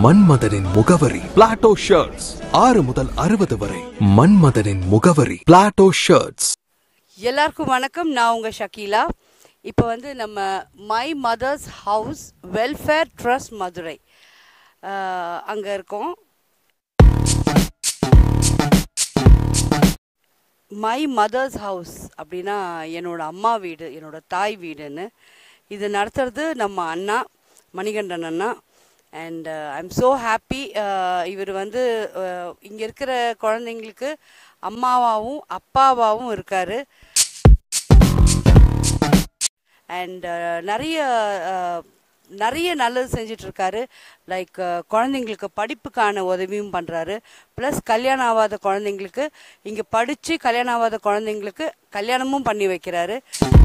மன்மதனின் முகவரி Plato shirts ஆறு முதல் அறுபது வரை மன்மதனின் முகவரி பிளாட்டோ ஷர்ட்ஸ் எல்லாருக்கும் வணக்கம் நான் உங்கள் ஷக்கீலா இப்போ வந்து நம்ம my mother's house welfare trust Madurai அங்கே இருக்கோம் மை மதர்ஸ் ஹவுஸ் அப்படின்னா என்னோட அம்மா வீடு என்னோட தாய் வீடுன்னு இது நடத்துறது நம்ம அண்ணா மணிகண்டன் அண்ணா அண்ட் ஐம் ஸோ ஹாப்பி இவர் வந்து இங்கே இருக்கிற குழந்தைங்களுக்கு அம்மாவாகவும் அப்பாவாகவும் இருக்கார் அண்ட் நிறைய அஹ், நிறைய நல்லது செஞ்சிட்ருக்காரு லைக் குழந்தைங்களுக்கு படிப்புக்கான உதவியும் பண்ணுறாரு ப்ளஸ் கல்யாணம் ஆகாத குழந்தைங்களுக்கு இங்கே படித்து கல்யாணம் ஆகாத குழந்தைங்களுக்கு கல்யாணமும் பண்ணி வைக்கிறாரு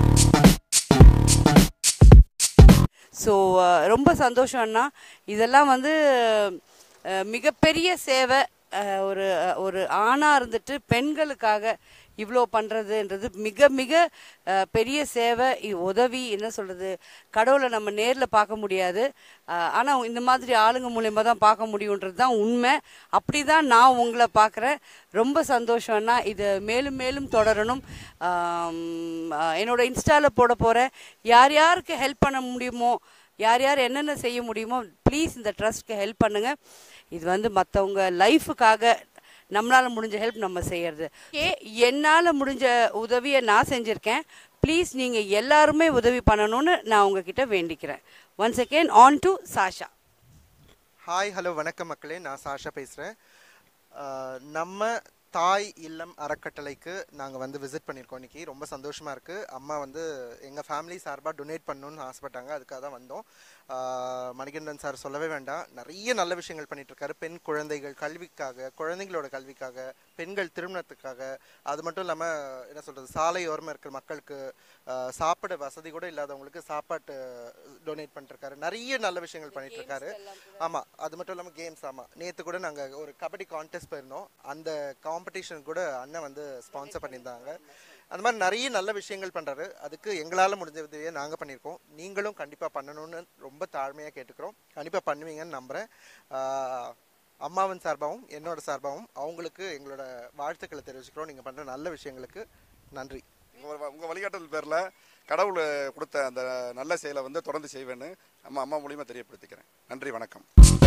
ஸோ ரொம்ப சந்தோஷம் அண்ணா இதெல்லாம் வந்து அஹ், மிகப்பெரிய சேவை அஹ், ஒரு ஒரு ஆணாக இருந்துட்டு பெண்களுக்காக இவ்வளோ பண்ணுறதுன்றது மிக மிக அஹ், பெரிய சேவை இ- உதவி என்ன சொல்கிறது கடவுளை நம்ம நேரில் பார்க்க முடியாது ஆனால் இந்த மாதிரி ஆளுங்க மூலயமா தான் பார்க்க முடியுன்றது தான் உண்மை அப்படி தான் நான் உங்களை பார்க்குறேன் ரொம்ப சந்தோஷம்னா இது மேலும் மேலும் தொடரணும் ஆம், அஹ், என்னோட இன்ஸ்டாவில் போட போகிறேன் யார் யாருக்கு ஹெல்ப் பண்ண முடியுமோ யார் யார் என்னென்ன செய்ய முடியுமோ ப்ளீஸ் இந்த ட்ரஸ்ட்க்கு ஹெல்ப் பண்ணுங்கள் இது வந்து மற்றவங்க லைஃபுக்காக நம்மளால் முடிஞ்ச ஹெல்ப் நம்ம செய்யறது ஏ என்னால் முடிஞ்ச உதவியை நான் செஞ்சுருக்கேன் ப்ளீஸ் நீங்கள் எல்லாருமே உதவி பண்ணணும்னு நான் உங்ககிட்ட வேண்டிக்கிறேன் once again on to Sasha hi hello வணக்கம் மக்களே நான் சாஷா பேசுகிறேன் நம்ம தாய் இல்லம் அறக்கட்டளைக்கு நாங்கள் வந்து விசிட் பண்ணியிருக்கோம் இன்னைக்கு ரொம்ப சந்தோஷமாக இருக்குது அம்மா வந்து எங்கள் ஃபேமிலி சார்பாக டொனேட் பண்ணணும்னு ஆசைப்பட்டாங்க அதுக்காக தான் வந்தோம் ஆஹ் மணிகண்டன் சார் சொல்லவே வேண்டாம் நிறைய நல்ல விஷயங்கள் பண்ணிட்டு இருக்காரு பெண் குழந்தைகள் கல்விக்காக குழந்தைங்களோட கல்விக்காக பெண்கள் திருமணத்துக்காக அது மட்டும் இல்லாமல் என்ன சொல்கிறது சாலையோரமாக இருக்கிற மக்களுக்கு ஆஹ் சாப்பிட வசதி கூட இல்லாதவங்களுக்கு சாப்பாட்டு டொனேட் பண்ணிருக்காரு நிறைய நல்ல விஷயங்கள் பண்ணிட்டு இருக்காரு ஆமாம் அது மட்டும் இல்லாமல் கேம்ஸ் ஆமாம் நேற்று கூட நாங்கள் ஒரு கபடி கான்டெஸ்ட் போயிருந்தோம் அந்த காம்படிஷன் கூட அண்ணன் வந்து ஸ்பான்சர் பண்ணியிருந்தாங்க அந்த மாதிரி நிறைய நல்ல விஷயங்கள் பண்ணுறாரு அதுக்கு எங்களால் முடிஞ்ச உதவியை நாங்கள் பண்ணியிருக்கோம் நீங்களும் கண்டிப்பாக பண்ணணும்னு ரொம்ப தாழ்மையாக கேட்டுக்கிறோம் கண்டிப்பாக பண்ணுவீங்கன்னு நம்புகிறேன் ஆஹ் அம்மாவின் சார்பாகவும் என்னோட சார்பாகவும் அவங்களுக்கு எங்களோட வாழ்த்துக்களை தெரிவிச்சுக்கிறோம் நீங்கள் பண்ணுற நல்ல விஷயங்களுக்கு நன்றி உங்கள் உங்கள் வழிகாட்டல் பேரில் கடவுள் கொடுத்த அந்த நல்ல செயலை வந்து தொடர்ந்து செய்வேன்னு அம்மா அம்மா மூலியமாக தெரியப்படுத்திக்கிறேன் நன்றி வணக்கம்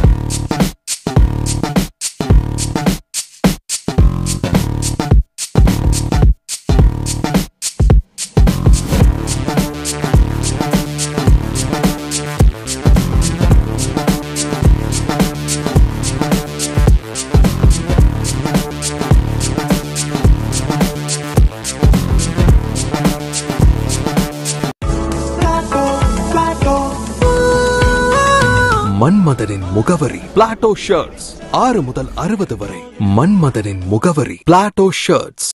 மன்மதனின் முகவரி பிளாட்டோ ஷர்ட்ஸ் ஆறு முதல் அறுபது வரை மன்மதனின் முகவரி பிளாட்டோ ஷர்ட்ஸ்